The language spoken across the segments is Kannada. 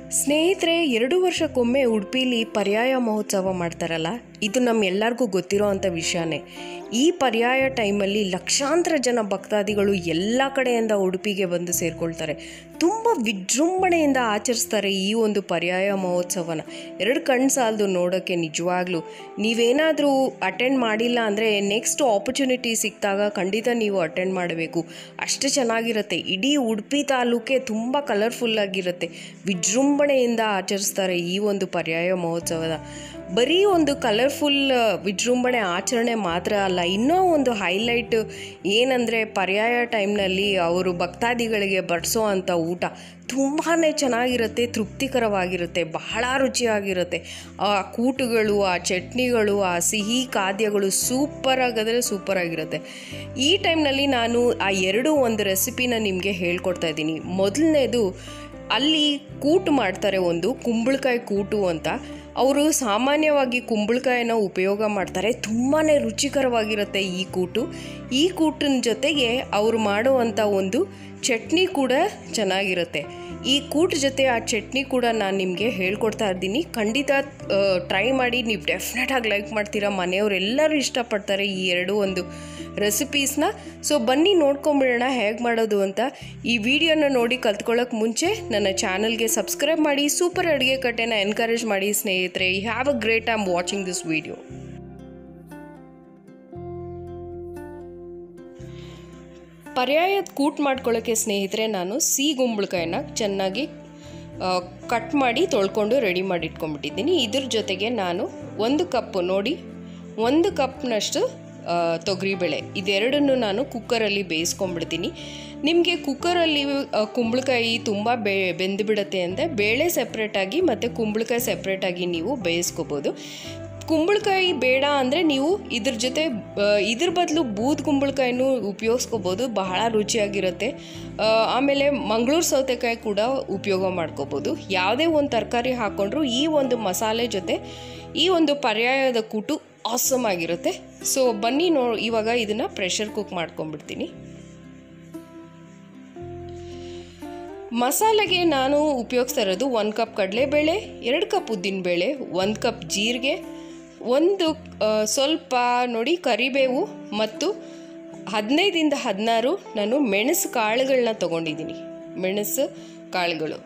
ಸ್ನೇಹಿತರೆ ಎರಡು ವರ್ಷಕ್ಕೊಮ್ಮೆ ಉಡುಪಿಲಿ ಪರ್ಯಾಯ ಮಹೋತ್ಸವ ಮಾಡ್ತಾರಲ್ಲ ಇದು ನಮ್ಮ ಎಲ್ಲರಿಗೂ ಗೊತ್ತಿರೋ ಅಂಥ ವಿಷಯನೇ ಈ ಪರ್ಯಾಯ ಟೈಮಲ್ಲಿ ಲಕ್ಷಾಂತರ ಜನ ಭಕ್ತಾದಿಗಳು ಎಲ್ಲ ಕಡೆಯಿಂದ ಉಡುಪಿಗೆ ಬಂದು ಸೇರ್ಕೊಳ್ತಾರೆ ತುಂಬ ವಿಜೃಂಭಣೆಯಿಂದ ಆಚರಿಸ್ತಾರೆ ಈ ಒಂದು ಪರ್ಯಾಯ ಮಹೋತ್ಸವನ ಎರಡು ಕಣ್ಣು ಸಾಲದು ನೋಡೋಕ್ಕೆ ನಿಜವಾಗ್ಲೂ ನೀವೇನಾದರೂ ಅಟೆಂಡ್ ಮಾಡಿಲ್ಲ ಅಂದರೆ ನೆಕ್ಸ್ಟ್ ಆಪರ್ಚುನಿಟಿ ಸಿಕ್ಕಿದಾಗ ಖಂಡಿತ ನೀವು ಅಟೆಂಡ್ ಮಾಡಬೇಕು ಅಷ್ಟು ಚೆನ್ನಾಗಿರುತ್ತೆ ಇಡೀ ಉಡುಪಿ ತಾಲೂಕೆ ತುಂಬ ಕಲರ್ಫುಲ್ಲಾಗಿರುತ್ತೆ ವಿಜೃಂಭಣೆಯಿಂದ ಆಚರಿಸ್ತಾರೆ ಈ ಒಂದು ಪರ್ಯಾಯ ಮಹೋತ್ಸವದ ಬರೀ ಒಂದು ಕಲರ್ಫುಲ್ ವಿಜೃಂಭಣೆ ಆಚರಣೆ ಮಾತ್ರ ಅಲ್ಲ ಇನ್ನೂ ಒಂದು ಹೈಲೈಟ್ ಏನಂದರೆ ಪರ್ಯಾಯ ಟೈಮ್ನಲ್ಲಿ ಅವರು ಭಕ್ತಾದಿಗಳಿಗೆ ಬಡಿಸೋ ಅಂಥ ಊಟ ತುಂಬಾ ಚೆನ್ನಾಗಿರುತ್ತೆ ತೃಪ್ತಿಕರವಾಗಿರುತ್ತೆ ಬಹಳ ರುಚಿಯಾಗಿರುತ್ತೆ ಆ ಕೂಟುಗಳು ಆ ಚಟ್ನಿಗಳು ಆ ಸಿಹಿ ಖಾದ್ಯಗಳು ಸೂಪರ್ ಆಗದ್ರೆ ಸೂಪರ್ ಆಗಿರುತ್ತೆ ಈ ಟೈಮ್ನಲ್ಲಿ ನಾನು ಆ ಎರಡು ಒಂದು ರೆಸಿಪಿನ ನಿಮಗೆ ಹೇಳ್ಕೊಡ್ತಾ ಇದ್ದೀನಿ ಮೊದಲನೇದು ಅಲ್ಲಿ ಕೂಟು ಮಾಡ್ತಾರೆ ಒಂದು ಕುಂಬಳಕಾಯಿ ಕೂಟು ಅಂತ ಅವರು ಸಾಮಾನ್ಯವಾಗಿ ಕುಂಬಳಕಾಯಿನ ಉಪಯೋಗ ಮಾಡ್ತಾರೆ ತುಂಬಾ ರುಚಿಕರವಾಗಿರುತ್ತೆ ಈ ಕೂಟು ಈ ಕೂಟಿನ ಜೊತೆಗೆ ಅವರು ಮಾಡುವಂಥ ಒಂದು ಚಟ್ನಿ ಕೂಡ ಚೆನ್ನಾಗಿರುತ್ತೆ ಈ ಕೂಟ್ ಜೊತೆ ಆ ಚಟ್ನಿ ಕೂಡ ನಾನು ನಿಮಗೆ ಹೇಳ್ಕೊಡ್ತಾ ಇದ್ದೀನಿ ಖಂಡಿತ ಟ್ರೈ ಮಾಡಿ ನೀವು ಡೆಫಿನೆಟಾಗಿ ಲೈಕ್ ಮಾಡ್ತೀರಾ ಮನೆಯವರೆಲ್ಲರೂ ಇಷ್ಟಪಡ್ತಾರೆ ಈ ಎರಡು ಒಂದು ರೆಸಿಪೀಸ್ನ ಸೊ ಬನ್ನಿ ನೋಡ್ಕೊಂಬಿಡೋಣ ಹೇಗೆ ಮಾಡೋದು ಅಂತ ಈ ವಿಡಿಯೋನ ನೋಡಿ ಕಲ್ತ್ಕೊಳ್ಳೋಕೆ ಮುಂಚೆ ನನ್ನ ಚಾನಲ್ಗೆ ಸಬ್ಸ್ಕ್ರೈಬ್ ಮಾಡಿ ಸೂಪರ್ ಅಡುಗೆ ಕಟ್ಟೆನ ಎನ್ಕರೇಜ್ ಮಾಡಿ ಸ್ನೇಹಿತರೆ you have a great I'm watching this video ಪರ್ಯಾಯದ ಕೂಟ್ ಮಾಡ್ಕೊಳ್ಳೋಕ್ಕೆ ಸ್ನೇಹಿತರೆ ನಾನು ಸಿಹಿ ಗುಂಬಳಕಾಯಿನ ಚೆನ್ನಾಗಿ ಕಟ್ ಮಾಡಿ ತೊಳ್ಕೊಂಡು ರೆಡಿ ಮಾಡಿ ಇಟ್ಕೊಂಡ್ಬಿಟ್ಟಿದ್ದೀನಿ ಇದ್ರ ಜೊತೆಗೆ ನಾನು ಒಂದು ಕಪ್ಪು ನೋಡಿ ಒಂದು ಕಪ್ನಷ್ಟು ತೊಗರಿಬೇಳೆ ಇದೆರಡನ್ನು ನಾನು ಕುಕ್ಕರಲ್ಲಿ ಬೇಯಿಸ್ಕೊಂಡ್ಬಿಡ್ತೀನಿ ನಿಮಗೆ ಕುಕ್ಕರಲ್ಲಿ ಕುಂಬಳಕಾಯಿ ತುಂಬ ಬೆ ಬೆಂದು ಬಿಡುತ್ತೆ ಅಂದರೆ ಬೇಳೆ ಸೆಪ್ರೇಟಾಗಿ ಮತ್ತು ಕುಂಬಳಕಾಯಿ ಸೆಪ್ರೇಟಾಗಿ ನೀವು ಬೇಯಿಸ್ಕೋಬೋದು ಕುಂಬಳಕಾಯಿ ಬೇಡ ಅಂದರೆ ನೀವು ಇದ್ರ ಜೊತೆ ಇದ್ರ ಬದಲು ಬೂದ್ ಕುಂಬಳಕಾಯಿನೂ ಉಪಯೋಗಿಸ್ಕೋಬೋದು ಬಹಳ ರುಚಿಯಾಗಿರುತ್ತೆ ಆಮೇಲೆ ಮಂಗಳೂರು ಸೌತೆಕಾಯಿ ಕೂಡ ಉಪಯೋಗ ಮಾಡ್ಕೋಬೋದು ಯಾವುದೇ ಒಂದು ತರಕಾರಿ ಹಾಕ್ಕೊಂಡ್ರು ಈ ಒಂದು ಮಸಾಲೆ ಜೊತೆ ಈ ಒಂದು ಪರ್ಯಾಯದ ಕೂಟು ಆಸಮ್ ಆಗಿರುತ್ತೆ ಸೊ ಬನ್ನಿ ನೋ ಇವಾಗ ಇದನ್ನು ಪ್ರೆಷರ್ ಕುಕ್ ಮಾಡ್ಕೊಂಡ್ಬಿಡ್ತೀನಿ ಮಸಾಲೆಗೆ ನಾನು ಉಪಯೋಗಿಸ್ತಾ ಇರೋದು ಒಂದು ಕಪ್ ಕಡಲೆಬೇಳೆ ಎರಡು ಕಪ್ ಉದ್ದಿನಬೇಳೆ ಒಂದು ಕಪ್ ಜೀರಿಗೆ ಒಂದು ಸ್ವಲ್ಪ ನೋಡಿ ಕರಿಬೇವು ಮತ್ತು ಹದಿನೈದಿಂದ ಹದಿನಾರು ನಾನು ಮೆಣಸು ಕಾಳುಗಳನ್ನ ತೊಗೊಂಡಿದ್ದೀನಿ ಮೆಣಸು ಕಾಳುಗಳು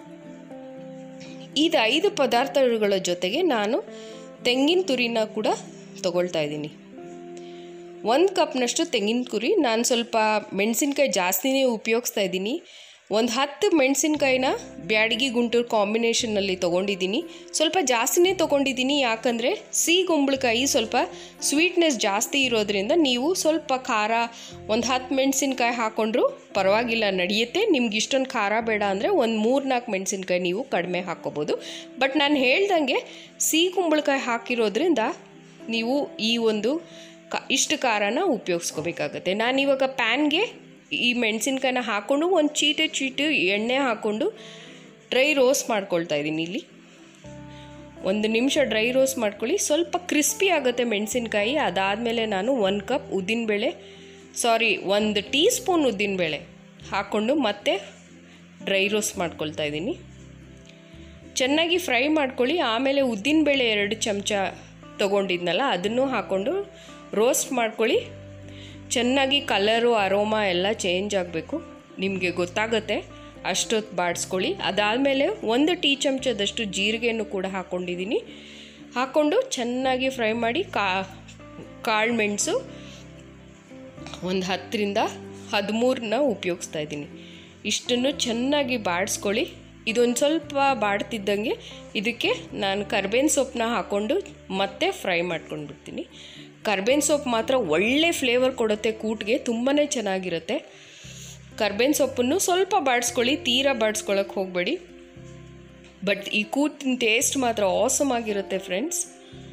ಇದು ಐದು ಪದಾರ್ಥಗಳ ಜೊತೆಗೆ ನಾನು ತೆಂಗಿನ ತುರಿನ ಕೂಡ ತಗೊಳ್ತಾ ಇದ್ದೀನಿ ಒಂದು ಕಪ್ನಷ್ಟು ತೆಂಗಿನ ತುರಿ ನಾನು ಸ್ವಲ್ಪ ಮೆಣಸಿನ್ಕಾಯಿ ಜಾಸ್ತಿನೇ ಉಪಯೋಗಿಸ್ತಾ ಇದ್ದೀನಿ ಒಂದು ಹತ್ತು ಮೆಣಸಿನ್ಕಾಯಿನ ಬ್ಯಾಡಗಿ ಗುಂಟೂರು ಕಾಂಬಿನೇಷನ್ನಲ್ಲಿ ತೊಗೊಂಡಿದ್ದೀನಿ ಸ್ವಲ್ಪ ಜಾಸ್ತಿನೇ ತೊಗೊಂಡಿದ್ದೀನಿ ಯಾಕಂದರೆ ಸಿಹಿ ಕುಂಬಳಕಾಯಿ ಸ್ವಲ್ಪ ಸ್ವೀಟ್ನೆಸ್ ಜಾಸ್ತಿ ಇರೋದ್ರಿಂದ ನೀವು ಸ್ವಲ್ಪ ಖಾರ ಒಂದು ಹತ್ತು ಮೆಣಸಿನ್ಕಾಯಿ ಹಾಕ್ಕೊಂಡ್ರು ಪರವಾಗಿಲ್ಲ ನಡೆಯುತ್ತೆ ನಿಮ್ಗೆ ಇಷ್ಟೊಂದು ಖಾರ ಬೇಡ ಅಂದರೆ ಒಂದು ಮೂರು ನಾಲ್ಕು ಮೆಣಸಿನ್ಕಾಯಿ ನೀವು ಕಡಿಮೆ ಹಾಕ್ಕೋಬೋದು ಬಟ್ ನಾನು ಹೇಳ್ದಂಗೆ ಸಿಹಿ ಕುಂಬಳಕಾಯಿ ಹಾಕಿರೋದ್ರಿಂದ ನೀವು ಈ ಒಂದು ಕ ಇಷ್ಟು ಖಾರನ ಉಪಯೋಗಿಸ್ಕೋಬೇಕಾಗತ್ತೆ ನಾನಿವಾಗ ಪ್ಯಾನ್ಗೆ ಈ ಮೆಣಸಿನ್ಕಾಯಿನ ಹಾಕ್ಕೊಂಡು ಒಂದು ಚೀಟೆ ಚೀಟು ಎಣ್ಣೆ ಹಾಕ್ಕೊಂಡು ಡ್ರೈ ರೋಸ್ಟ್ ಮಾಡ್ಕೊಳ್ತಾ ಇದ್ದೀನಿ ಇಲ್ಲಿ ಒಂದು ನಿಮಿಷ ಡ್ರೈ ರೋಸ್ಟ್ ಮಾಡ್ಕೊಳ್ಳಿ ಸ್ವಲ್ಪ ಕ್ರಿಸ್ಪಿ ಆಗುತ್ತೆ ಮೆಣಸಿನ್ಕಾಯಿ ಅದಾದಮೇಲೆ ನಾನು ಒಂದು ಕಪ್ ಉದ್ದಿನಬೇಳೆ ಸಾರಿ ಒಂದು ಟೀ ಸ್ಪೂನ್ ಉದ್ದಿನಬೇಳೆ ಹಾಕ್ಕೊಂಡು ಮತ್ತೆ ಡ್ರೈ ರೋಸ್ಟ್ ಮಾಡ್ಕೊಳ್ತಾ ಇದ್ದೀನಿ ಚೆನ್ನಾಗಿ ಫ್ರೈ ಮಾಡ್ಕೊಳ್ಳಿ ಆಮೇಲೆ ಉದ್ದಿನಬೇಳೆ ಎರಡು ಚಮಚ ತೊಗೊಂಡಿದ್ನಲ್ಲ ಅದನ್ನು ಹಾಕ್ಕೊಂಡು ರೋಸ್ಟ್ ಮಾಡ್ಕೊಳ್ಳಿ ಚೆನ್ನಾಗಿ ಕಲರು ಅರೋಮಾ ಎಲ್ಲ ಚೇಂಜ್ ಆಗಬೇಕು ನಿಮಗೆ ಗೊತ್ತಾಗುತ್ತೆ ಅಷ್ಟೊತ್ತು ಬಾಡಿಸ್ಕೊಳ್ಳಿ ಅದಾದಮೇಲೆ ಒಂದು ಟೀ ಚಮಚದಷ್ಟು ಜೀರಿಗೆಯನ್ನು ಕೂಡ ಹಾಕ್ಕೊಂಡಿದ್ದೀನಿ ಹಾಕ್ಕೊಂಡು ಚೆನ್ನಾಗಿ ಫ್ರೈ ಮಾಡಿ ಕಾ ಕಾಳು ಮೆಣಸು ಒಂದು ಹತ್ತರಿಂದ ಹದಿಮೂರನ್ನ ಉಪಯೋಗಿಸ್ತಾ ಇದ್ದೀನಿ ಇಷ್ಟನ್ನು ಚೆನ್ನಾಗಿ ಬಾಡಿಸ್ಕೊಳ್ಳಿ ಇದೊಂದು ಸ್ವಲ್ಪ ಬಾಡ್ತಿದ್ದಂಗೆ ಇದಕ್ಕೆ ನಾನು ಕರ್ಬೇವಿನ ಸೊಪ್ಪನ್ನ ಹಾಕ್ಕೊಂಡು ಮತ್ತೆ ಫ್ರೈ ಮಾಡ್ಕೊಂಡ್ಬಿಡ್ತೀನಿ ಕರ್ಬೇವಿನ ಸೊಪ್ಪು ಮಾತ್ರ ಒಳ್ಳೆ ಫ್ಲೇವರ್ ಕೊಡುತ್ತೆ ಕೂಟ್ಗೆ ತುಂಬಾ ಚೆನ್ನಾಗಿರುತ್ತೆ ಕರ್ಬೇವಿನ ಸೊಪ್ಪನ್ನು ಸ್ವಲ್ಪ ಬಾಡಿಸ್ಕೊಳ್ಳಿ ತೀರಾ ಬಾಡಿಸ್ಕೊಳ್ಳೋಕೆ ಹೋಗಬೇಡಿ ಬಟ್ ಈ ಕೂಟಿನ ಟೇಸ್ಟ್ ಮಾತ್ರ ಆಸಮ್ ಆಗಿರುತ್ತೆ ಫ್ರೆಂಡ್ಸ್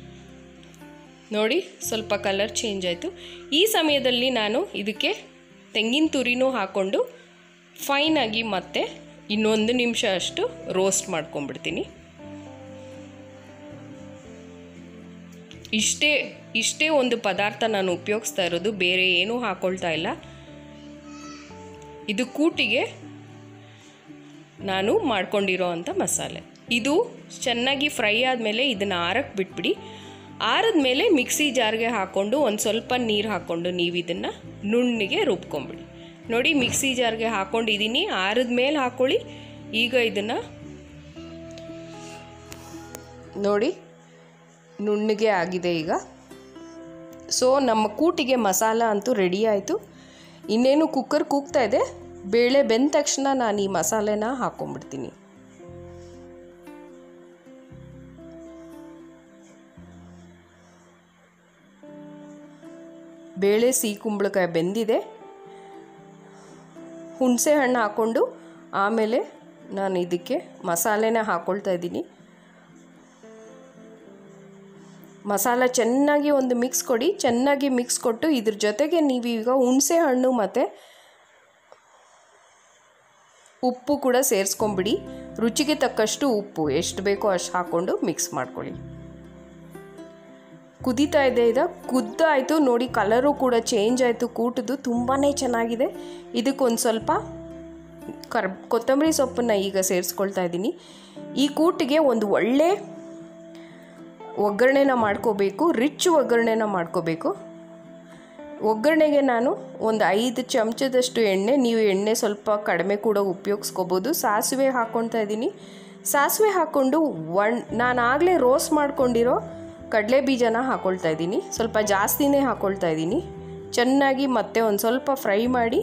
ನೋಡಿ ಸ್ವಲ್ಪ ಕಲರ್ ಚೇಂಜ್ ಆಯಿತು ಈ ಸಮಯದಲ್ಲಿ ನಾನು ಇದಕ್ಕೆ ತೆಂಗಿನ ತುರಿನೂ ಹಾಕ್ಕೊಂಡು ಫೈನಾಗಿ ಮತ್ತೆ ಇನ್ನೊಂದು ನಿಮಿಷ ಅಷ್ಟು ರೋಸ್ಟ್ ಮಾಡ್ಕೊಂಡ್ಬಿಡ್ತೀನಿ ಇಷ್ಟೇ ಇಷ್ಟೇ ಒಂದು ಪದಾರ್ಥ ನಾನು ಉಪಯೋಗಿಸ್ತಾ ಇರೋದು ಬೇರೆ ಏನೂ ಹಾಕ್ಕೊಳ್ತಾ ಇಲ್ಲ ಇದು ಕೂಟಿಗೆ ನಾನು ಮಾಡ್ಕೊಂಡಿರೋ ಅಂಥ ಮಸಾಲೆ ಇದು ಚೆನ್ನಾಗಿ ಫ್ರೈ ಆದಮೇಲೆ ಇದನ್ನು ಆರಕ್ಕೆ ಬಿಟ್ಬಿಡಿ ಆರಿದ್ಮೇಲೆ ಮಿಕ್ಸಿ ಜಾರ್ಗೆ ಹಾಕ್ಕೊಂಡು ಒಂದು ಸ್ವಲ್ಪ ನೀರು ಹಾಕ್ಕೊಂಡು ನೀವು ಇದನ್ನು ನುಣ್ಣಿಗೆ ರುಬ್ಕೊಂಬಿಡಿ ನೋಡಿ ಮಿಕ್ಸಿ ಜಾರ್ಗೆ ಹಾಕ್ಕೊಂಡಿದ್ದೀನಿ ಆರಿದ್ಮೇಲೆ ಹಾಕ್ಕೊಳ್ಳಿ ಈಗ ಇದನ್ನು ನೋಡಿ ನುಣ್ಣಗೆ ಆಗಿದೆ ಈಗ ಸೊ ನಮ್ಮ ಕೂಟಿಗೆ ಮಸಾಲ ಅಂತೂ ರೆಡಿ ಆಯಿತು ಇನ್ನೇನು ಕುಕ್ಕರ್ ಕೂಗ್ತಾ ಇದೆ ಬೇಳೆ ಬೆಂದ ತಕ್ಷಣ ನಾನು ಈ ಮಸಾಲೆನ ಹಾಕ್ಕೊಂಬಿಡ್ತೀನಿ ಬೇಳೆ ಸಿಹಿ ಕುಂಬಳಕಾಯಿ ಬೆಂದಿದೆ ಹುಣಸೆ ಹಣ್ಣು ಹಾಕ್ಕೊಂಡು ಆಮೇಲೆ ನಾನು ಇದಕ್ಕೆ ಮಸಾಲೆನ ಹಾಕ್ಕೊಳ್ತಾ ಇದ್ದೀನಿ ಮಸಾಲ ಚೆನ್ನಾಗಿ ಒಂದು ಮಿಕ್ಸ್ ಕೊಡಿ ಚೆನ್ನಾಗಿ ಮಿಕ್ಸ್ ಕೊಟ್ಟು ಇದ್ರ ಜೊತೆಗೆ ನೀವು ಈಗ ಹುಣಸೆ ಹಣ್ಣು ಮತ್ತು ಉಪ್ಪು ಕೂಡ ಸೇರಿಸ್ಕೊಂಬಿಡಿ ರುಚಿಗೆ ತಕ್ಕಷ್ಟು ಉಪ್ಪು ಎಷ್ಟು ಬೇಕೋ ಅಷ್ಟು ಹಾಕ್ಕೊಂಡು ಮಿಕ್ಸ್ ಮಾಡ್ಕೊಳ್ಳಿ ಕುದೀತಾ ಇದೆ ಇದು ಕುದ್ದಾಯಿತು ನೋಡಿ ಕಲರು ಕೂಡ ಚೇಂಜ್ ಆಯಿತು ಕೂಟದು ತುಂಬಾ ಚೆನ್ನಾಗಿದೆ ಇದಕ್ಕೊಂದು ಸ್ವಲ್ಪ ಕರ್ ಕೊತ್ತಂಬರಿ ಸೊಪ್ಪನ್ನು ಈಗ ಸೇರಿಸ್ಕೊಳ್ತಾ ಇದ್ದೀನಿ ಈ ಕೂಟಿಗೆ ಒಂದು ಒಳ್ಳೆ ಒಗ್ಗರಣೆನ ಮಾಡ್ಕೋಬೇಕು ರಿಚ್ ಒಗ್ಗರಣೆನ ಮಾಡ್ಕೋಬೇಕು ಒಗ್ಗರಣೆಗೆ ನಾನು ಒಂದು ಐದು ಚಮಚದಷ್ಟು ಎಣ್ಣೆ ನೀವು ಎಣ್ಣೆ ಸ್ವಲ್ಪ ಕಡಿಮೆ ಕೂಡ ಉಪಯೋಗಿಸ್ಕೋಬೋದು ಸಾಸಿವೆ ಹಾಕ್ಕೊಳ್ತಾ ಇದ್ದೀನಿ ಸಾಸಿವೆ ಹಾಕ್ಕೊಂಡು ಒಣ್ ನಾನು ಆಗಲೇ ರೋಸ್ಟ್ ಮಾಡ್ಕೊಂಡಿರೋ ಕಡಲೆ ಬೀಜನ ಹಾಕ್ಕೊಳ್ತಾ ಇದ್ದೀನಿ ಸ್ವಲ್ಪ ಜಾಸ್ತಿನೇ ಹಾಕ್ಕೊಳ್ತಾ ಇದ್ದೀನಿ ಚೆನ್ನಾಗಿ ಮತ್ತೆ ಒಂದು ಸ್ವಲ್ಪ ಫ್ರೈ ಮಾಡಿ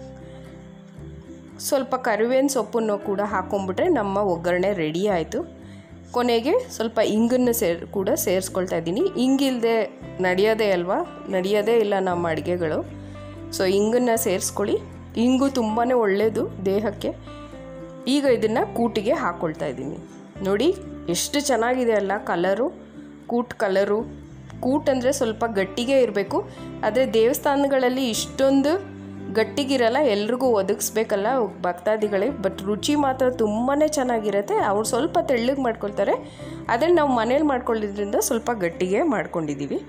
ಸ್ವಲ್ಪ ಕರಿಬೇವಿನ ಸೊಪ್ಪನ್ನು ಕೂಡ ಹಾಕ್ಕೊಂಬಿಟ್ರೆ ನಮ್ಮ ಒಗ್ಗರಣೆ ರೆಡಿ ಆಯಿತು ಕೊನೆಗೆ ಸ್ವಲ್ಪ ಇಂಗನ್ನು ಸೇರ್ ಕೂಡ ಸೇರಿಸ್ಕೊಳ್ತಾ ಇದ್ದೀನಿ ಇಂಗಿಲ್ಲದೆ ನಡೆಯೋದೇ ಅಲ್ವಾ ನಡೆಯೋದೇ ಇಲ್ಲ ನಮ್ಮ ಅಡುಗೆಗಳು ಸೊ ಇಂಗನ್ನು ಸೇರಿಸ್ಕೊಳ್ಳಿ ಇಂಗು ತುಂಬಾ ಒಳ್ಳೆಯದು ದೇಹಕ್ಕೆ ಈಗ ಇದನ್ನು ಕೂಟಿಗೆ ಹಾಕ್ಕೊಳ್ತಾ ಇದ್ದೀನಿ ನೋಡಿ ಎಷ್ಟು ಚೆನ್ನಾಗಿದೆ ಅಲ್ಲ ಕಲರು ಕೂಟ್ ಕಲರು ಕೂಟ್ ಅಂದರೆ ಸ್ವಲ್ಪ ಗಟ್ಟಿಗೆ ಇರಬೇಕು ಆದರೆ ದೇವಸ್ಥಾನಗಳಲ್ಲಿ ಇಷ್ಟೊಂದು ಗಟ್ಟಿಗಿರಲ್ಲ ಎಲ್ರಿಗೂ ಒದಗಿಸ್ಬೇಕಲ್ಲ ಭಕ್ತಾದಿಗಳಿಗೆ ಬಟ್ ರುಚಿ ಮಾತ್ರ ತುಂಬಾ ಚೆನ್ನಾಗಿರುತ್ತೆ ಅವ್ರು ಸ್ವಲ್ಪ ತೆಳ್ಳಗೆ ಮಾಡ್ಕೊಳ್ತಾರೆ ಅದನ್ನು ನಾವು ಮನೇಲಿ ಮಾಡ್ಕೊಳ್ಳೋದ್ರಿಂದ ಸ್ವಲ್ಪ ಗಟ್ಟಿಗೆ ಮಾಡ್ಕೊಂಡಿದ್ದೀವಿ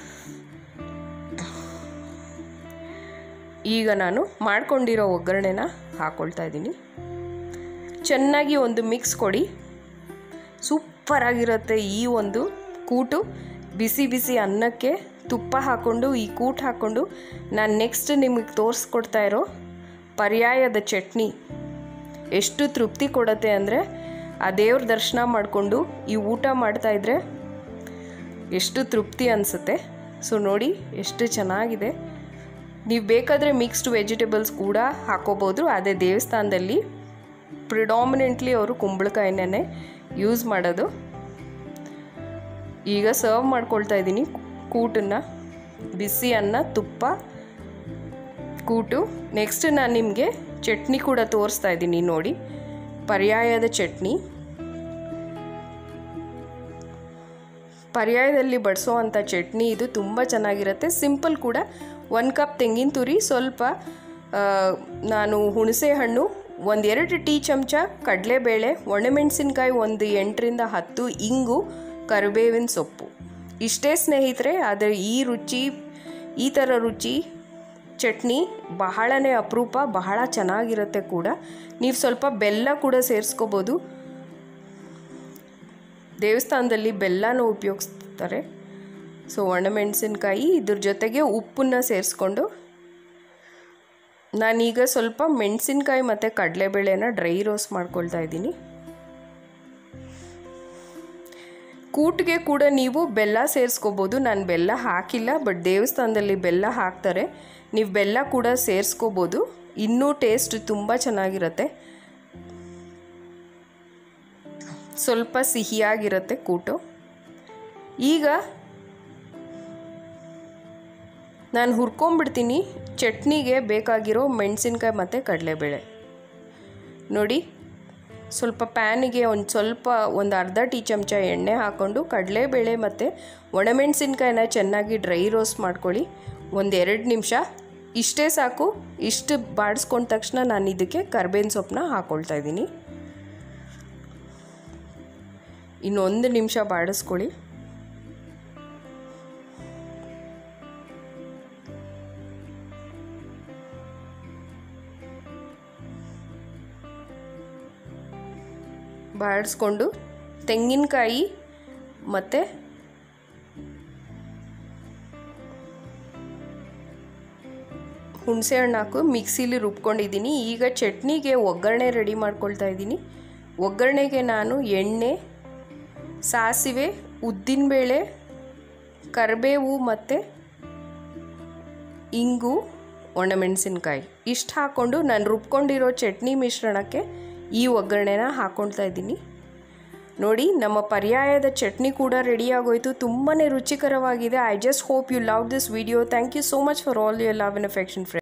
ಈಗ ನಾನು ಮಾಡ್ಕೊಂಡಿರೋ ಒಗ್ಗರಣೆನ ಹಾಕ್ಕೊಳ್ತಾ ಇದ್ದೀನಿ ಚೆನ್ನಾಗಿ ಒಂದು ಮಿಕ್ಸ್ ಕೊಡಿ ಸೂಪರಾಗಿರುತ್ತೆ ಈ ಒಂದು ಕೂಟು ಬಿಸಿ ಬಿಸಿ ಅನ್ನಕ್ಕೆ ತುಪ್ಪ ಹಾಕ್ಕೊಂಡು ಈ ಕೂಟ್ ಹಾಕ್ಕೊಂಡು ನಾನು ನೆಕ್ಸ್ಟ್ ನಿಮಗೆ ತೋರಿಸ್ಕೊಡ್ತಾ ಇರೋ ಪರ್ಯಾಯದ ಚಟ್ನಿ ಎಷ್ಟು ತೃಪ್ತಿ ಕೊಡುತ್ತೆ ಅಂದರೆ ಆ ದೇವ್ರ ದರ್ಶನ ಮಾಡಿಕೊಂಡು ಈ ಊಟ ಮಾಡ್ತಾಯಿದ್ರೆ ಎಷ್ಟು ತೃಪ್ತಿ ಅನಿಸುತ್ತೆ ಸೊ ನೋಡಿ ಎಷ್ಟು ಚೆನ್ನಾಗಿದೆ ನೀವು ಬೇಕಾದರೆ ಮಿಕ್ಸ್ಡ್ ವೆಜಿಟೇಬಲ್ಸ್ ಕೂಡ ಹಾಕೋಬೋದು ಅದೇ ದೇವಸ್ಥಾನದಲ್ಲಿ ಪ್ರಿಡಾಮಿನೆಂಟ್ಲಿ ಅವರು ಕುಂಬಳಕಾಯಿನೇ ಯೂಸ್ ಮಾಡೋದು ಈಗ ಸರ್ವ್ ಮಾಡ್ಕೊಳ್ತಾ ಇದ್ದೀನಿ ಕೂಟನ್ನು ಬಿಸಿ ಅನ್ನ ತುಪ್ಪ ಕೂಟು ನೆಕ್ಸ್ಟ್ ನಾನು ನಿಮಗೆ ಚಟ್ನಿ ಕೂಡ ತೋರಿಸ್ತಾ ಇದ್ದೀನಿ ನೋಡಿ ಪರ್ಯಾಯದ ಚಟ್ನಿ ಪರ್ಯಾಯದಲ್ಲಿ ಬಡಿಸೋ ಅಂಥ ಚಟ್ನಿ ಇದು ತುಂಬ ಚೆನ್ನಾಗಿರುತ್ತೆ ಸಿಂಪಲ್ ಕೂಡ ಒಂದು ಕಪ್ ತೆಂಗಿನ ತುರಿ ಸ್ವಲ್ಪ ನಾನು ಹುಣಸೆ ಹಣ್ಣು ಒಂದೆರಡು ಟೀ ಚಮಚ ಕಡಲೆಬೇಳೆ ಒಣಮೆಣಸಿನ್ಕಾಯಿ ಒಂದು ಎಂಟರಿಂದ ಹತ್ತು ಇಂಗು ಕರಿಬೇವಿನ ಸೊಪ್ಪು ಇಷ್ಟೇ ಸ್ನೇಹಿತರೆ ಆದರೆ ಈ ರುಚಿ ಈ ಥರ ರುಚಿ ಚಟ್ನಿ ಬಹಳನೇ ಅಪರೂಪ ಬಹಳ ಚೆನ್ನಾಗಿರುತ್ತೆ ಕೂಡ ನೀವು ಸ್ವಲ್ಪ ಬೆಲ್ಲ ಕೂಡ ಸೇರಿಸ್ಕೋಬೋದು ದೇವಸ್ಥಾನದಲ್ಲಿ ಬೆಲ್ಲನೂ ಉಪಯೋಗಿಸ್ತಾರೆ ಸೊ ಒಣಮೆಣಸಿನ್ಕಾಯಿ ಇದ್ರ ಜೊತೆಗೆ ಉಪ್ಪನ್ನು ಸೇರಿಸ್ಕೊಂಡು ನಾನೀಗ ಸ್ವಲ್ಪ ಮೆಣಸಿನ್ಕಾಯಿ ಮತ್ತು ಕಡಲೆಬೇಳೆನ ಡ್ರೈ ರೋಸ್ಟ್ ಮಾಡ್ಕೊಳ್ತಾ ಇದ್ದೀನಿ ಕೂಟ್ಗೆ ಕೂಡ ನೀವು ಬೆಲ್ಲ ಸೇರಿಸ್ಕೋಬೋದು ನಾನು ಬೆಲ್ಲ ಹಾಕಿಲ್ಲ ಬಟ್ ದೇವಸ್ಥಾನದಲ್ಲಿ ಬೆಲ್ಲ ಹಾಕ್ತಾರೆ ನೀವು ಬೆಲ್ಲ ಕೂಡ ಸೇರಿಸ್ಕೋಬೋದು ಇನ್ನೂ ಟೇಸ್ಟ್ ತುಂಬ ಚೆನ್ನಾಗಿರುತ್ತೆ ಸ್ವಲ್ಪ ಸಿಹಿಯಾಗಿರುತ್ತೆ ಕೂಟು ಈಗ ನಾನು ಹುರ್ಕೊಂಬಿಡ್ತೀನಿ ಚಟ್ನಿಗೆ ಬೇಕಾಗಿರೋ ಮೆಣಸಿನ್ಕಾಯಿ ಮತ್ತು ಕಡಲೆಬೇಳೆ ನೋಡಿ ಸ್ವಲ್ಪ ಪ್ಯಾನಿಗೆ ಒಂದು ಸ್ವಲ್ಪ ಒಂದು ಅರ್ಧ ಟೀ ಚಮಚ ಎಣ್ಣೆ ಹಾಕ್ಕೊಂಡು ಕಡಲೆಬೇಳೆ ಮತ್ತು ಒಣಮೆಣಸಿನ್ಕಾಯಿನ ಚೆನ್ನಾಗಿ ಡ್ರೈ ರೋಸ್ಟ್ ಮಾಡ್ಕೊಳ್ಳಿ ಒಂದು ಎರಡು ನಿಮಿಷ ಇಷ್ಟೇ ಸಾಕು ಇಷ್ಟು ಬಾಡಿಸ್ಕೊಂಡ ತಕ್ಷಣ ನಾನು ಇದಕ್ಕೆ ಕರ್ಬೇವಿನ ಸೊಪ್ಪನ್ನ ಹಾಕ್ಕೊಳ್ತಾ ಇದ್ದೀನಿ ಇನ್ನೊಂದು ನಿಮಿಷ ಬಾಡಿಸ್ಕೊಳ್ಳಿ ಬಾಡಿಸ್ಕೊಂಡು ತೆಂಗಿನಕಾಯಿ ಮತ್ತು ಹುಣಸೆ ಹಣ್ಣು ಹಾಕು ಮಿಕ್ಸಿಲಿ ರುಬ್ಕೊಂಡಿದ್ದೀನಿ ಈಗ ಚಟ್ನಿಗೆ ಒಗ್ಗರಣೆ ರೆಡಿ ಮಾಡ್ಕೊಳ್ತಾ ಇದ್ದೀನಿ ಒಗ್ಗರಣೆಗೆ ನಾನು ಎಣ್ಣೆ ಸಾಸಿವೆ ಉದ್ದಿನಬೇಳೆ ಕರಿಬೇವು ಮತ್ತು ಇಂಗು ಒಣಮೆಣಸಿನ್ಕಾಯಿ ಇಷ್ಟು ಹಾಕ್ಕೊಂಡು ನಾನು ರುಬ್ಕೊಂಡಿರೋ ಚಟ್ನಿ ಮಿಶ್ರಣಕ್ಕೆ ಈ ಒಗ್ಗರಣೆನ ಹಾಕ್ಕೊಳ್ತಾ ಇದ್ದೀನಿ ನೋಡಿ ನಮ್ಮ ಪರ್ಯಾಯದ ಚಟ್ನಿ ಕೂಡ ರೆಡಿ ಆಗೋಯ್ತು ತುಂಬಾ ರುಚಿಕರವಾಗಿದೆ I just hope you love this video thank you so much for all your love and affection friend